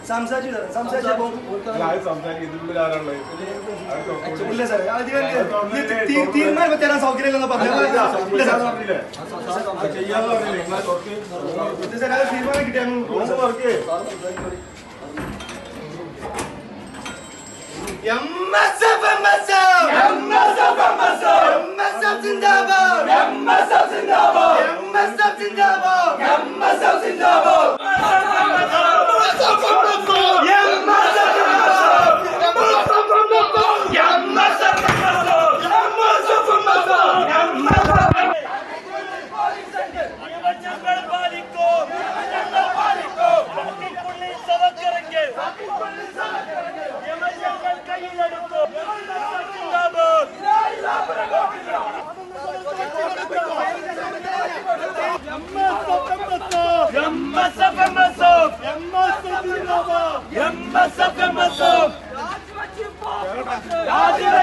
സംസാരിച്ചു സാറേ സംസാരിച്ചപ്പോൾ ആരും സംസാരിക്കും ഇതിനുള്ളിൽ ആരാളുള്ളത് ഇല്ല സാറേ അധികാരി തീരുമാനം തരാൻ സൗകര്യമില്ലെന്ന് പറഞ്ഞു ഇല്ല സാർ പറഞ്ഞില്ലേ ചെയ്യാന്ന് പറഞ്ഞില്ലേ നിങ്ങളെ തുറക്ക് ഇത് സാറേ അത് തീരുമാനം കിട്ടിയാൽ റൂം തുറക്ക് MSF MSF MSF MSF MSF സിന്ദാബാദ് MSF സിന്ദാബാദ് MSF സിന്ദാബാദ് MSF സിന്ദാബാദ് നിയമങ്ങൾ പാലിക്കൂ നിയമങ്ങൾ പാലിക്കൂ വട്ടിപ്പുള്ളി സവക്കരയ്ക്ക് നിയമങ്ങൾ കയ്യിലെടുക്കൂ സിന്ദാബാദ് എംഎസ്എഫ് എംഎസ്എഫ് എംഎസ്എഫ് എംഎസ്എഫ് എംഎസ്എഫ് രാജിവെച്ച്